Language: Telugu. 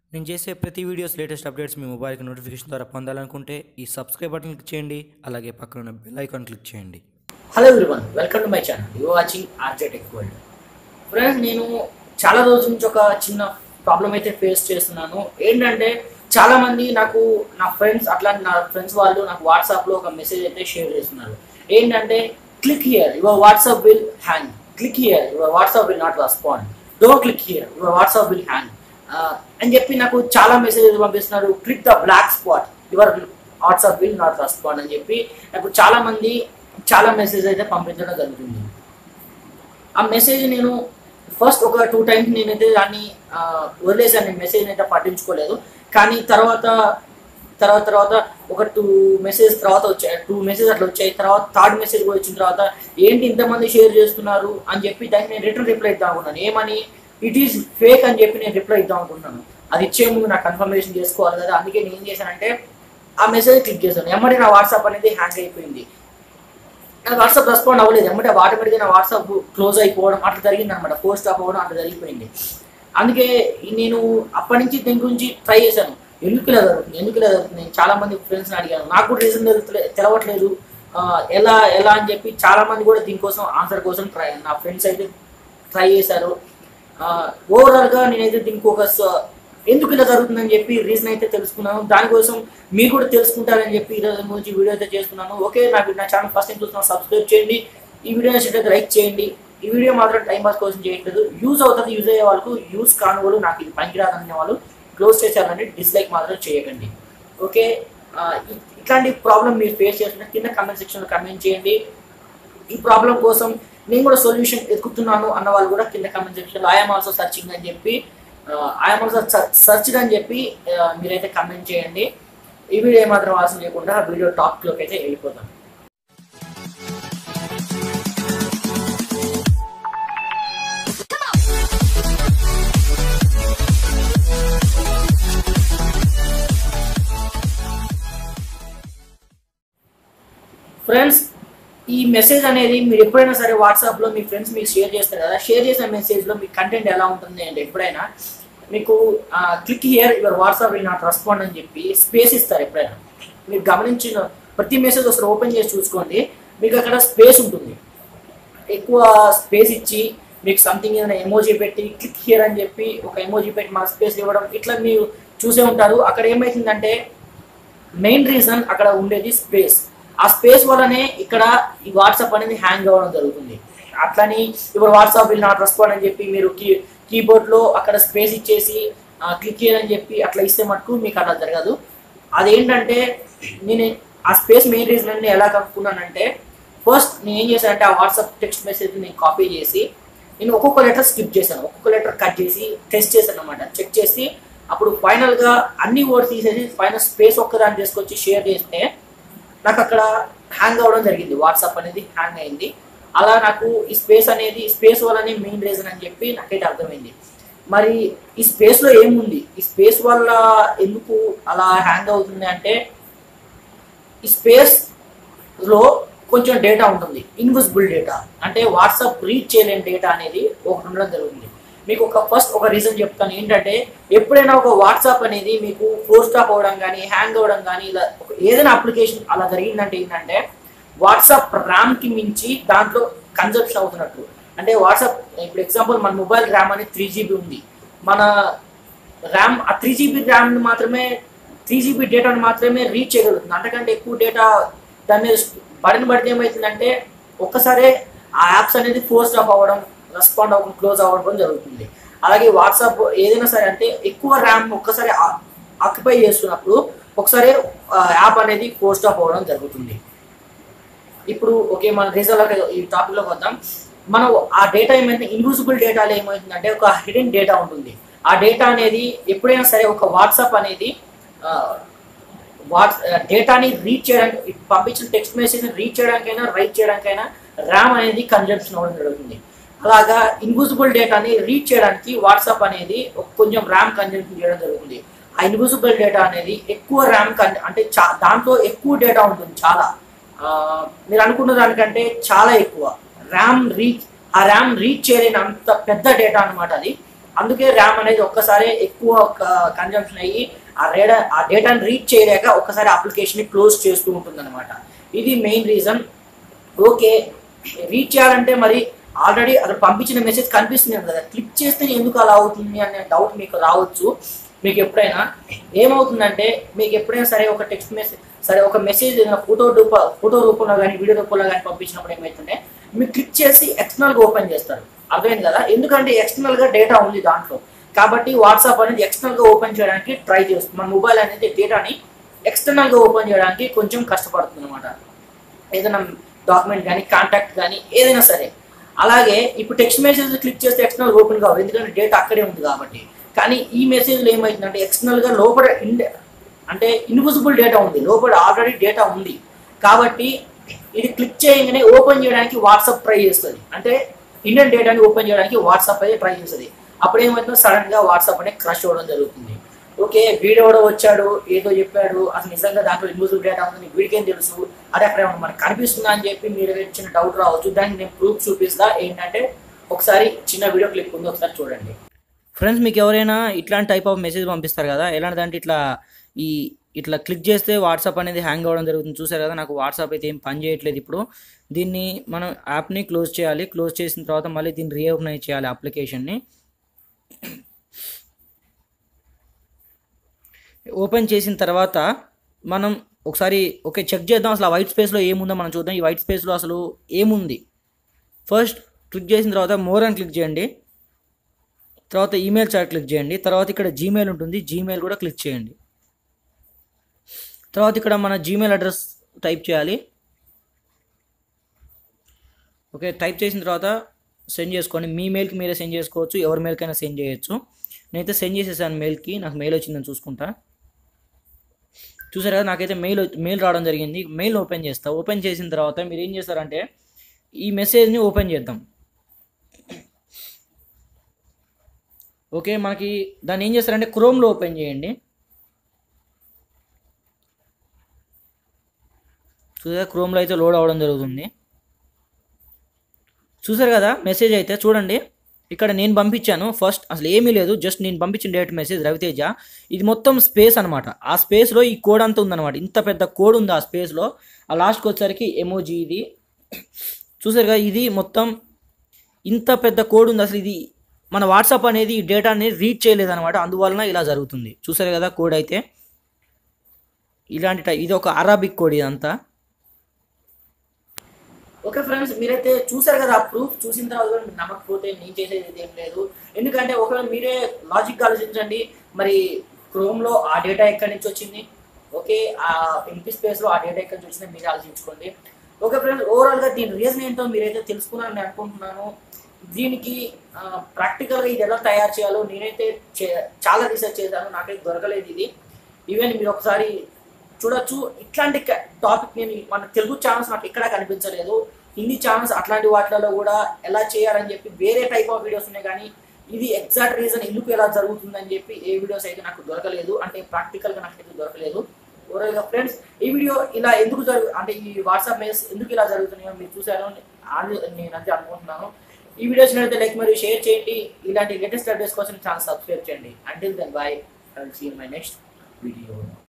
నేను చేసే ప్రతి వీడియోస్ లేటెస్ట్ అప్డేట్స్ మీ మొబైల్కి నోటిఫికేషన్ ద్వారా పొందాలనుకుంటే ఈ సబ్స్క్రైబ్ బటన్ క్లిక్ చేయండి అలాగే పక్కన ఉన్న బెల్ ఐకాన్ క్లిక్ చేయండి hello everyone welcome to my channel you watching RJ tech world friends నేను చాలా రోజుల నుంచి ఒక చిన్న ప్రాబ్లం అయితే ఫేస్ చేస్తున్నాను ఏంటంటే చాలా మంది నాకు నా ఫ్రెండ్స్ అట్లా నా ఫ్రెండ్స్ వాళ్ళు నాకు వాట్సాప్లో ఒక మెసేజ్ అయితే షేర్ చేస్తున్నారు ఏంటంటే click here your WhatsApp will hang click here your WhatsApp will not respond don't click here your WhatsApp will hang అని చెప్పి నాకు చాలా మెసేజెస్ పంపిస్తున్నారు click the black spot your WhatsApp will not respond అని చెప్పి నాకు చాలా మంది చాలా మెసేజ్ అయితే పంపించడం జరుగుతుంది ఆ మెసేజ్ నేను ఫస్ట్ ఒక టూ టైమ్స్ నేనైతే దాన్ని ఆ, వదిలేసాను నేను మెసేజ్ అయితే పట్టించుకోలేదు కానీ తర్వాత తర్వాత తర్వాత ఒక టూ మెసేజ్ తర్వాత వచ్చాయి టూ మెసేజ్ అట్లా వచ్చాయి తర్వాత థర్డ్ మెసేజ్ కూడా వచ్చిన తర్వాత ఏంటి ఇంతమంది షేర్ చేస్తున్నారు అని చెప్పి దానికి నేను రిటర్న్ రిప్లై ఇద్దాం అనుకున్నాను ఏమని ఇట్ ఈస్ ఫేక్ అని చెప్పి నేను రిప్లై ఇద్దాం అనుకుంటున్నాను అది ఇచ్చే ముందు నాకు కన్ఫర్మేషన్ చేసుకోవాలి కదా అందుకే నేను ఏం చేశానంటే ఆ మెసేజ్ క్లిక్ చేశాను ఎమ్మడి నా వాట్సాప్ అనేది హ్యాంగ్ అయిపోయింది నా వాట్సాప్ రెస్పాండ్ అవ్వలేదు ఎమ్మటే ఆటోమేటిక్గా నా వాట్సాప్ క్లోజ్ అయిపోవడం అట్లా జరిగింది అనమాట పోస్ట్ ఆఫ్ అవ్వడం అట్లా జరిగిపోయింది అందుకే నేను అప్పటి నుంచి దీని గురించి ట్రై చేశాను ఎందుకు ఇలా జరుగుతుంది ఎందుకు ఇలా జరుగుతుంది నేను చాలా మంది ఫ్రెండ్స్ని అడిగాను నాకు కూడా రీజన్ తెలవట్లేదు ఆ, ఎలా ఎలా అని చెప్పి చాలా మంది కూడా దీనికోసం ఆన్సర్ కోసం ట్రై నా ఫ్రెండ్స్ అయితే ట్రై చేశారు ఓవరాల్గా నేనైతే దీనికి ఒక స- ఎందుకు ఇలా జరుగుతుందని చెప్పి రీజన్ అయితే తెలుసుకున్నాను దానికోసం మీరు కూడా తెలుసుకుంటారని చెప్పి ఈ రోజు గురించి వీడియో అయితే చేస్తున్నాను ఓకే నాకు నా ఛానల్ ఫస్ట్ టైం చూస్తున్నా సబ్స్క్రైబ్ చేయండి ఈ వీడియో నచ్చినట్లయితే లైక్ చేయండి ఈ వీడియో మాత్రం టైం పాస్ కోసం చేయట్లేదు యూజ్ అవుతుంది యూజ్ అయ్యే వాళ్ళకు యూజ్ కాని వాళ్ళు నాకు ఇది పనికిరాదనే వాళ్ళు క్లోజ్ చేసేయాలంటే డిస్లైక్ మాత్రం చేయకండి ఓకే ఆ, ఇ- ఇట్లాంటి ప్రాబ్లం మీరు ఫేస్ చేస్తున్న కింద కమెంట్ సెక్షన్లో కమెంట్ చేయండి ఈ ప్రాబ్లం కోసం నేను కూడా సొల్యూషన్ ఎదుగుతున్నాను అన్న వాళ్ళు కూడా కింద కమెంట్ సెక్షన్లో ఐఎమ్ ఆల్సో సర్చింగ్ అని చెప్పి ఐఎమ్ ఆల్సో సర్చ్ అని చెప్పి ఆ, మీరైతే కమెంట్ చేయండి ఈ వీడియో ఏమాత్రం ఆలస్యం చేయకుండా వీడియో టాపిక్లోకి అయితే వెళ్ళిపోతాం ఫ్రెండ్స్ ఈ మెసేజ్ అనేది మీరు ఎప్పుడైనా సరే వాట్సాప్లో మీ ఫ్రెండ్స్ మీకు షేర్ చేస్తారు కదా షేర్ చేసిన మెసేజ్లో మీ కంటెంట్ ఎలా ఉంటుంది అంటే ఎప్పుడైనా మీకు click here your WhatsApp will not respond అని చెప్పి స్పేస్ ఇస్తారు ఎప్పుడైనా మీరు గమనించిన ప్రతి మెసేజ్ ఒకసారి ఓపెన్ చేసి చూసుకోండి మీకు అక్కడ స్పేస్ ఉంటుంది ఎక్కువ స్పేస్ ఇచ్చి మీకు సంథింగ్ ఏదైనా ఎమోజీ పెట్టి క్లిక్ హియర్ అని చెప్పి ఒక ఎమోజీ పెట్టి మాకు స్పేస్ ఇవ్వడం ఇట్లా మీరు చూసే ఉంటారు అక్కడ ఏమవుతుందంటే మెయిన్ రీజన్ అక్కడ ఉండేది స్పేస్ ఆ స్పేస్ వల్లనే ఇక్కడ ఈ వాట్సాప్ అనేది హ్యాంగ్ అవ్వడం జరుగుతుంది అట్లని ఇప్పుడు వాట్సాప్ విల్ నాట్ రెస్పాండ్ అని చెప్పి మీరు కీ కీబోర్డ్లో అక్కడ స్పేస్ ఇచ్చేసి క్లిక్ చేయాలని చెప్పి అట్లా ఇస్తే మటుకు మీకు అట్లా జరగదు అదేంటంటే నేను ఆ స్పేస్ మెయిన్ రీజన్ అని ఎలా కనుక్కున్నానంటే ఫస్ట్ నేను ఏం చేశానంటే ఆ వాట్సాప్ టెక్స్ట్ మెసేజ్ నేను కాపీ చేసి నేను ఒక్కొక్క లెటర్ స్కిప్ చేశాను ఒక్కొక్క లెటర్ కట్ చేసి టెస్ట్ చేశాను అనమాట చెక్ చేసి అప్పుడు ఫైనల్గా అన్ని వర్డ్స్ తీసేసి ఫైనల్ స్పేస్ ఒక్కదాన్ని తీసుకొచ్చి షేర్ చేస్తే నాకు అక్కడ హ్యాంగ్ అవ్వడం జరిగింది వాట్సాప్ అనేది హ్యాంగ్ అయింది అలా నాకు ఈ స్పేస్ అనేది స్పేస్ వల్లనే మెయిన్ రీజన్ అని చెప్పి నాకైతే అర్థమైంది మరి ఈ స్పేస్లో ఏముంది ఈ స్పేస్ వల్ల ఎందుకు అలా హ్యాంగ్ అవుతుంది అంటే ఈ స్పేస్లో కొంచెం డేటా ఉంటుంది ఇన్విజిబుల్ డేటా అంటే వాట్సాప్ రీచ్ చేయలేని డేటా అనేది ఒకటి ఉండడం జరుగుతుంది మీకు ఒక ఫస్ట్ ఒక రీజన్ చెప్తాను ఏంటంటే ఎప్పుడైనా ఒక వాట్సాప్ అనేది మీకు ఫోర్ స్టాప్ అవ్వడం కానీ హ్యాంగ్ అవ్వడం కానీ ఇలా ఒక ఏదైనా అప్లికేషన్ అలా జరిగిందంటే ఏంటంటే వాట్సాప్ ర్యామ్కి మించి దాంట్లో కన్జప్షన్ అవుతున్నట్టు అంటే వాట్సాప్ ఇప్పుడు ఎగ్జాంపుల్ మన మొబైల్ ర్యామ్ అనేది త్రీ జీబీ ఉంది మన ర్యామ్ ఆ త్రీ జీబీ ర్యామ్ మాత్రమే త్రీ జీబీ డేటాను మాత్రమే రీచ్ చేయగలుగుతుంది అంతకంటే ఎక్కువ డేటా దాని మీద బడిన పడితే ఏమవుతుందంటే ఒక్కసారే ఆ యాప్స్ అనేది ఫోర్స్ ఆఫ్ అవ్వడం రెస్పాండ్ అవ్వడం క్లోజ్ అవ్వడం జరుగుతుంది అలాగే వాట్సాప్ ఏదైనా సరే అంటే ఎక్కువ ర్యామ్ ఒక్కసారి ఆక్యుపై చేస్తున్నప్పుడు ఒకసారి యాప్ అనేది పోస్ట్ ఆఫ్ అవ్వడం జరుగుతుంది ఇప్పుడు ఓకే మన రీజన్ ఈ టాపిక్లోకి వద్దాం మనం ఆ డేటా ఏమైతే ఇన్విజిబుల్ డేటాలో ఏమవుతుందంటే ఒక హిడెన్ డేటా ఉంటుంది ఆ డేటా అనేది ఎప్పుడైనా సరే ఒక వాట్సాప్ అనేది ఆ, వాట్స్ డేటాని రీచ్ చేయడానికి పంపించిన టెక్స్ట్ మెసేజ్ని రీచ్ చేయడానికైనా రైట్ చేయడానికైనా ర్యామ్ అనేది కన్జంప్షన్ అవ్వడం జరుగుతుంది అలాగా ఇన్విజిబుల్ డేటాని రీచ్ చేయడానికి వాట్సాప్ అనేది ఒక కొంచెం ర్యామ్ కన్జంప్షన్ చేయడం జరుగుతుంది ఆ ఇన్విజిబుల్ డేటా అనేది ఎక్కువ ర్యామ్ కన్ అంటే చా దాంట్లో ఎక్కువ డేటా ఉంటుంది చాలా ఆ, మీరు అనుకున్న దానికంటే చాలా ఎక్కువ ర్యామ్ రీచ్ ఆ ర్యామ్ రీచ్ చేయలేని అంత పెద్ద డేటా అనమాట అది అందుకే ర్యామ్ అనేది ఒక్కసారి ఎక్కువ కన్జంప్షన్ అయ్యి ఆ రేడా ఆ డేటాని రీడ్ చేయలేక ఒక్కసారి అప్లికేషన్ క్లోజ్ చేస్తూ ఉంటుంది అనమాట ఇది మెయిన్ రీజన్ ఓకే రీచ్ చేయాలంటే మరి ఆల్రెడీ అక్కడ పంపించిన మెసేజ్ కనిపిస్తుంది కదా క్లిక్ చేస్తే ఎందుకు అలా అవుతుంది అనే డౌట్ మీకు రావచ్చు మీకు ఎప్పుడైనా ఏమవుతుందంటే మీకు ఎప్పుడైనా సరే ఒక టెక్స్ట్ మెసేజ్ సరే ఒక మెసేజ్ ఫోటో రూప ఫోటో రూపంలో కానీ వీడియో రూపంలో కానీ పంపించినప్పుడు ఏమవుతుంటే మీరు క్లిక్ చేసి ఎక్స్టర్నల్గా ఓపెన్ చేస్తారు అర్థమైంది కదా ఎందుకంటే ఎక్స్టర్నల్గా డేటా ఉంది దాంట్లో కాబట్టి వాట్సాప్ అనేది ఎక్స్టర్నల్గా ఓపెన్ చేయడానికి ట్రై చేస్తుంది మన మొబైల్ అనేది డేటాని ఎక్స్టర్నల్గా ఓపెన్ చేయడానికి కొంచెం కష్టపడుతుంది అనమాట ఏదైనా డాక్యుమెంట్ కానీ కాంటాక్ట్ కానీ ఏదైనా సరే అలాగే ఇప్పుడు టెక్స్ట్ మెసేజ్ క్లిక్ చేస్తే ఎక్స్టర్నల్ ఓపెన్ కావు ఎందుకంటే డేటా అక్కడే ఉంది కాబట్టి కానీ ఈ మెసేజ్లో ఏమవుతుందంటే ఎక్స్టర్నల్గా లోపల ఇండ్ అంటే ఇన్విజిబుల్ డేటా ఉంది లోపల ఆల్రెడీ డేటా ఉంది కాబట్టి ఇది క్లిక్ చేయగానే ఓపెన్ చేయడానికి వాట్సాప్ ట్రై చేస్తుంది అంటే ఇండియన్ డేటాని ఓపెన్ చేయడానికి వాట్సాప్ అయితే ట్రై చేస్తుంది అప్పుడు ఏమవుతుందో సడన్ గా వాట్సాప్ అనేది క్రష్ అవ్వడం జరుగుతుంది ఓకే వీడియో కూడా వచ్చాడు ఏదో చెప్పాడు అసలు నిజంగా దాంట్లో ఇన్విజిబుల్ డేటా ఉందని వీడికేం తెలుసు అది అక్కడ ఏమన్నా మనకు కనిపిస్తుందా అని చెప్పి మీరు చిన్న డౌట్ రావచ్చు దానికి నేను ప్రూఫ్ చూపిస్తా ఏంటంటే ఒకసారి చిన్న వీడియో క్లిప్ ఉంది ఒకసారి చూడండి ఫ్రెండ్స్ మీకు ఎవరైనా ఇట్లాంటి టైప్ ఆఫ్ మెసేజ్ పంపిస్తారు కదా ఎలాంటిదంటే ఇట్లా ఈ ఇట్లా క్లిక్ చేస్తే వాట్సాప్ అనేది హ్యాంగ్ అవ్వడం జరుగుతుంది చూసారు కదా నాకు వాట్సాప్ అయితే ఏం పని చేయట్లేదు ఇప్పుడు దీన్ని మనం యాప్ని క్లోజ్ చేయాలి క్లోజ్ చేసిన తర్వాత మళ్ళీ దీన్ని రీఓపెన్ చేయాలి అప్లికేషన్ని ఓపెన్ చేసిన తర్వాత మనం ఒకసారి ఓకే చెక్ చేద్దాం అసలు ఆ వైట్ స్పేస్లో ఏముందో మనం చూద్దాం ఈ వైట్ స్పేస్లో అసలు ఏముంది ఫస్ట్ క్లిక్ చేసిన తర్వాత మోర్ అని క్లిక్ చేయండి తర్వాత ఈమెయిల్ చాట్ క్లిక్ చేయండి తర్వాత ఇక్కడ జీమెయిల్ ఉంటుంది జీమెయిల్ కూడా క్లిక్ చేయండి తర్వాత ఇక్కడ మన జీమెయిల్ అడ్రస్ టైప్ చేయాలి ఓకే టైప్ చేసిన తర్వాత సెండ్ చేసుకోండి మీ మెయిల్కి మీరే సెండ్ చేసుకోవచ్చు ఎవరి మెయిల్కైనా సెండ్ చేయొచ్చు నేనైతే సెండ్ చేసేసాను మెయిల్కి నాకు మెయిల్ వచ్చిందని చూసుకుంటా చూసారు కదా నాకైతే మెయిల్ మెయిల్ రావడం జరిగింది మెయిల్ ఓపెన్ చేస్తా ఓపెన్ చేసిన తర్వాత మీరు ఏం చేస్తారంటే ఈ మెసేజ్ని ఓపెన్ చేద్దాం ఓకే మనకి దాన్ని ఏం చేస్తారంటే క్రోమ్లో ఓపెన్ చేయండి చూసారా క్రోమ్లో అయితే లోడ్ అవ్వడం జరుగుతుంది చూసారు కదా మెసేజ్ అయితే చూడండి ఇక్కడ నేను పంపించాను ఫస్ట్ అసలు ఏమీ లేదు జస్ట్ నేను పంపించిన డేట్ మెసేజ్ రవితేజ ఇది మొత్తం స్పేస్ అనమాట ఆ స్పేస్లో ఈ కోడ్ అంతా ఉందన్నమాట ఇంత పెద్ద కోడ్ ఉంది ఆ స్పేస్లో ఆ లాస్ట్కి వచ్చేసరికి ఎమోజీ ఇది చూసారు కదా ఇది మొత్తం ఇంత పెద్ద కోడ్ ఉంది అసలు ఇది మన వాట్సాప్ అనేది ఈ డేటాని రీడ్ చేయలేదు అనమాట అందువలన ఇలా జరుగుతుంది చూసారు కదా కోడ్ అయితే ఇలాంటి టై- ఇది ఒక అరాబిక్ కోడ్ ఇదంతా ఓకే ఫ్రెండ్స్ మీరైతే చూసారు కదా ఆ ప్రూఫ్ చూసిన తర్వాత కూడా మీరు నమ్మకపోతే నేను చేసేది అయితే ఏం లేదు ఎందుకంటే ఒకవేళ మీరే లాజిక్ ఆలోచించండి మరి క్రోమ్ లో ఆ డేటా ఎక్కడి నుంచి వచ్చింది ఓకే ఆ ఎంపీ స్పేస్ లో ఆ డేటా ఎక్కడి నుంచి వచ్చిందో మీరే ఆలోచించుకోండి ఓకే ఫ్రెండ్స్ ఓవరాల్ గా దీని రీజన్ ఏంటో మీరైతే తెలుసుకున్నారని అనుకుంటున్నాను దీనికి ప్రాక్టికల్ గా ఇది ఎలా తయారు చేయాలో నేనైతే చే- చాలా రీసెర్చ్ చేశాను నాకైతే దొరకలేదు ఇది ఈవెన్ మీరు ఒకసారి చూడొచ్చు ఇట్లాంటి టాపిక్ నేను మన తెలుగు ఛానల్స్ నాకు ఎక్కడా కనిపించలేదు హిందీ ఛానల్స్ అట్లాంటి వాటిలలో కూడా ఎలా చేయాలని చెప్పి వేరే టైప్ ఆఫ్ వీడియోస్ ఉన్నాయి కానీ ఇది ఎగ్జాక్ట్ రీజన్ ఎందుకు ఎలా జరుగుతుందని చెప్పి ఏ వీడియోస్ అయితే నాకు దొరకలేదు అంటే ప్రాక్టికల్ గా నాకైతే దొరకలేదు ఓవరాల్ గా ఫ్రెండ్స్ ఈ వీడియో ఇలా ఎందుకు జరుగు అంటే ఈ వాట్సాప్ మెసేజ్ ఎందుకు ఇలా జరుగుతున్నాయో మీరు చూసారో అని నేను అంతే అనుకుంటున్నాను ఈ వీడియోస్ అయితే లైక్ మరియు షేర్ చేయండి ఇలాంటి లేటెస్ట్ అప్డేట్స్ కోసం ఛానల్ సబ్స్క్రైబ్ చేయండి until then bye I see my next video